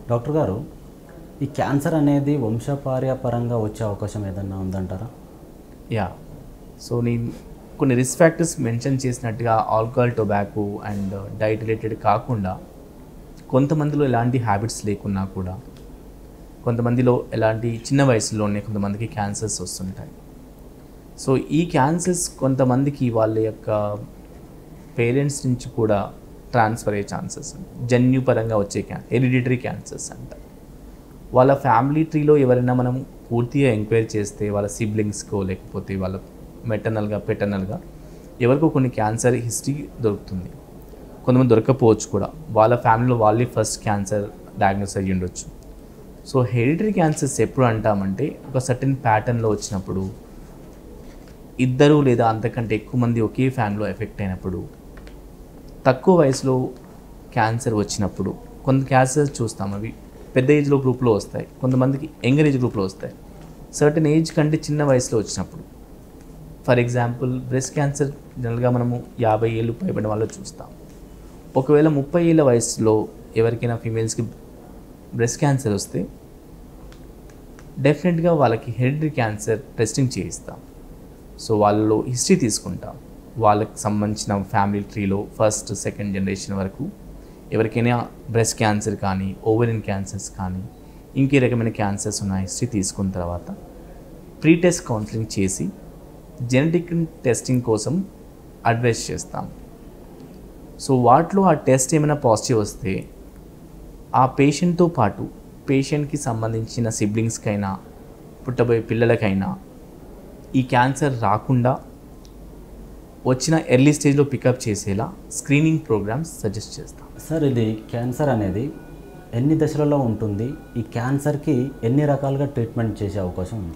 doctor గారు ఈ cancer అనేది వంశపార్యపరంగా వచ్చే అవకాశం ఏదన్నా ఉందంటారా యా సో నేను కొన్ని రిస్క్ ఫ్యాక్టర్స్ మెన్షన్ చేసినట్టుగా alcohol tobacco and diet related కాకుండా కొంతమందిలో ఎలాంటి హ్యాబిట్స్ లేకున్నా కూడా కొంతమందిలో ఎలాంటి చిన్న వయసులోనే కొంతమందికి క్యాన్సర్స్ వస్తుంటాయి సో ఈ క్యాన్సర్స్ కొంతమందికి వాళ్ళ యొక్క పేరెంట్స్ నుంచి కూడా ట్రాన్స్ఫర్ అయ్యే ఛాన్సెస్ జన్యుపరంగా వచ్చే క్యాన్ హెరిడిటరీ క్యాన్సర్స్ అంట వాళ్ళ ఫ్యామిలీ ట్రీలో ఎవరైనా మనం పూర్తిగా ఎంక్వైరీ చేస్తే వాళ్ళ సిబ్లింగ్స్కో లేకపోతే వాళ్ళ మెటర్నల్గా పెటర్నల్గా ఎవరికో కొన్ని క్యాన్సర్ హిస్టరీ దొరుకుతుంది కొంతమంది దొరకపోవచ్చు కూడా వాళ్ళ ఫ్యామిలీలో వాళ్ళే ఫస్ట్ క్యాన్సర్ డయాగ్నోస్ అయ్యి ఉండొచ్చు సో హెరిటరీ క్యాన్సర్స్ ఎప్పుడు అంటామంటే ఒక సర్టెన్ ప్యాటర్న్లో వచ్చినప్పుడు ఇద్దరు లేదా అంతకంటే ఎక్కువ మంది ఒకే ఫ్యామిలీలో ఎఫెక్ట్ అయినప్పుడు తక్కువ వయసులో క్యాన్సర్ వచ్చినప్పుడు కొంత క్యాన్సర్ చూస్తాం అవి పెద్ద ఏజ్లో గ్రూప్లో వస్తాయి కొంతమందికి యంగర్ ఏజ్ గ్రూప్లో వస్తాయి సర్టన్ ఏజ్ కంటే చిన్న వయసులో వచ్చినప్పుడు ఫర్ ఎగ్జాంపుల్ బ్రెస్ట్ క్యాన్సర్ జనరల్గా మనము యాభై ఏళ్ళు పైబడిన వాళ్ళు చూస్తాం ఒకవేళ ముప్పై ఏళ్ళ వయసులో ఎవరికైనా ఫీమేల్స్కి బ్రెస్ట్ క్యాన్సర్ వస్తే డెఫినెట్గా వాళ్ళకి హెరిటరీ క్యాన్సర్ టెస్టింగ్ చేయిస్తాం సో వాళ్ళలో హిస్టరీ తీసుకుంటాం వాళ్ళకి సంబంధించిన ఫ్యామిలీ ట్రీలో ఫస్ట్ సెకండ్ జనరేషన్ వరకు ఎవరికైనా బ్రెస్ట్ క్యాన్సర్ కానీ ఓవరిన్ క్యాన్సర్స్ కానీ ఇంకే రకమైన క్యాన్సర్స్ ఉన్న హిస్టరీ తీసుకున్న తర్వాత ప్రీ టెస్ట్ కౌన్సిలింగ్ చేసి జెనెటిక్ టెస్టింగ్ కోసం అడ్వైస్ చేస్తాం సో వాటిలో ఆ టెస్ట్ ఏమైనా పాజిటివ్ వస్తే ఆ పేషెంట్తో పాటు పేషెంట్కి సంబంధించిన సిబ్లింగ్స్కైనా పుట్టబోయే పిల్లలకైనా ఈ క్యాన్సర్ రాకుండా వచ్చిన ఎర్లీ స్టేజ్లో పికప్ చేసేలా స్క్రీనింగ్ ప్రోగ్రామ్స్ సజెస్ట్ చేస్తాం సార్ ఇది క్యాన్సర్ అనేది ఎన్ని దశలలో ఉంటుంది ఈ క్యాన్సర్కి ఎన్ని రకాలుగా ట్రీట్మెంట్ చేసే అవకాశం ఉంది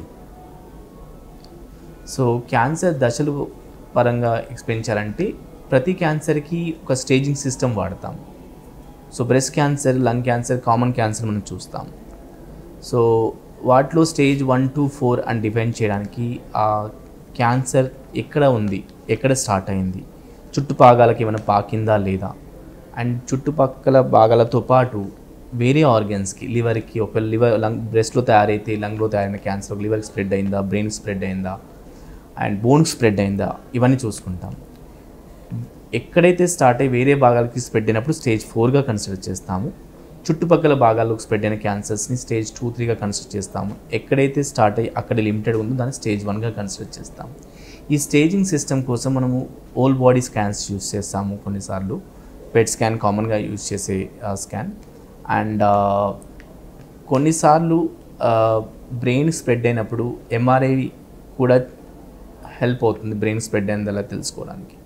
సో క్యాన్సర్ దశలు పరంగా ఎక్స్ప్లెయిన్ చేయాలంటే ప్రతి క్యాన్సర్కి ఒక స్టేజింగ్ సిస్టమ్ వాడతాం so breast cancer lung cancer common cancer మనం చూస్తాం సో వాటిలో స్టేజ్ వన్ టు ఫోర్ అని డిఫైన్ చేయడానికి ఆ క్యాన్సర్ ఎక్కడ ఉంది ఎక్కడ స్టార్ట్ అయింది చుట్టుపాగాలకి ఏమైనా పాకిందా లేదా అండ్ చుట్టుపక్కల భాగాలతో పాటు వేరే ఆర్గన్స్కి లివర్కి ఒక లివర్ లంగ్ బ్రెస్ట్లో తయారైతే లంగ్లో తయారైన క్యాన్సర్ ఒక లివర్కి స్ప్రెడ్ అయిందా బ్రెయిన్ స్ప్రెడ్ అయిందా అండ్ బోన్కి స్ప్రెడ్ అయిందా ఇవన్నీ చూసుకుంటాం ఎక్కడైతే స్టార్ట్ అయ్యి వేరే భాగాలకి స్ప్రెడ్ అయినప్పుడు స్టేజ్ ఫోర్గా కన్సిడర్ చేస్తాము చుట్టుపక్కల భాగాల్లోకి స్ప్రెడ్ అయిన క్యాన్సర్స్ని స్టేజ్ టూ త్రీగా కన్సిడర్ చేస్తాము ఎక్కడైతే స్టార్ట్ అయ్యి అక్కడ లిమిటెడ్ ఉందో దాన్ని స్టేజ్ వన్గా కన్సిడర్ చేస్తాము ఈ స్టేజింగ్ సిస్టమ్ కోసం మనము ఓల్ బాడీ స్కాన్స్ యూస్ చేస్తాము కొన్నిసార్లు పెట్ స్కాన్ కామన్గా యూజ్ చేసే స్కాన్ అండ్ కొన్నిసార్లు బ్రెయిన్ స్ప్రెడ్ అయినప్పుడు ఎంఆర్ఐ కూడా హెల్ప్ అవుతుంది బ్రెయిన్ స్ప్రెడ్ అయింది అలా తెలుసుకోవడానికి